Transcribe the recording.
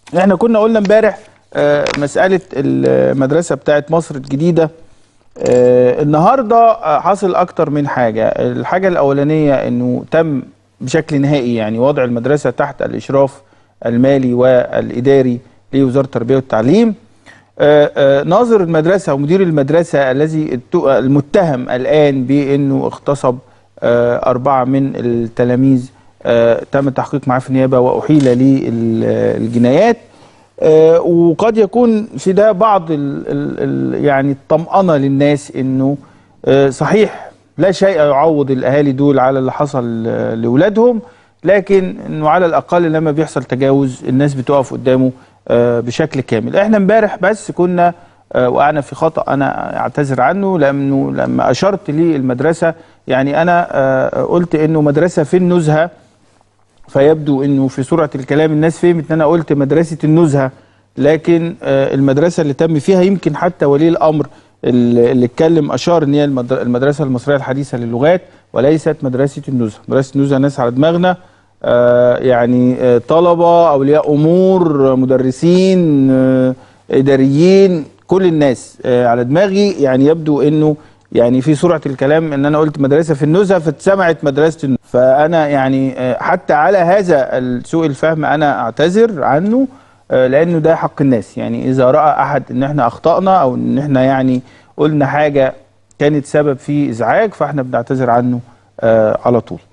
احنا كنا قلنا امبارح آه، مساله المدرسه بتاعت مصر الجديده آه، النهارده آه، حصل اكتر من حاجه الحاجه الاولانيه انه تم بشكل نهائي يعني وضع المدرسه تحت الاشراف المالي والاداري لوزاره التربيه والتعليم آه، آه، ناظر المدرسه ومدير المدرسه الذي ات- المتهم الان بانه اغتصب آه، اربعه من التلاميذ آه، تم التحقيق معاه في النيابه واحيل للجنايات آه، وقد يكون في ده بعض ال ال ال يعني الطمأنة للناس انه آه، صحيح لا شيء يعوض الاهالي دول على اللي حصل آه، لاولادهم لكن انه على الاقل لما بيحصل تجاوز الناس بتقف قدامه آه، بشكل كامل احنا امبارح بس كنا آه، وقعنا في خطأ انا اعتذر عنه لانه لما اشرت للمدرسة يعني انا آه، قلت انه مدرسة في النزهة فيبدو انه في سرعه الكلام الناس فهمت ان انا قلت مدرسه النزهه لكن آه، المدرسه اللي تم فيها يمكن حتى ولي الامر اللي اللي اتكلم اشار ان هي المدر- المدرسه المصريه الحديثه للغات وليست مدرسه النزهه، مدرسه النزهه ناس على دماغنا آه، يعني آه، طلبه اولياء امور آه، مدرسين آه، اداريين كل الناس آه، على دماغي يعني يبدو انه يعني في سرعه الكلام ان انا قلت مدرسه في النزهه فاتسمعت مدرسه النزهه فانا يعني آه، حتى على هذا سوء الفهم انا اعتذر عنه آه، لانه ده حق الناس يعني اذا راى احد ان احنا اخطانا او ان احنا يعني قلنا حاجه كانت سبب في ازعاج فاحنا بنعتذر عنه آه، على طول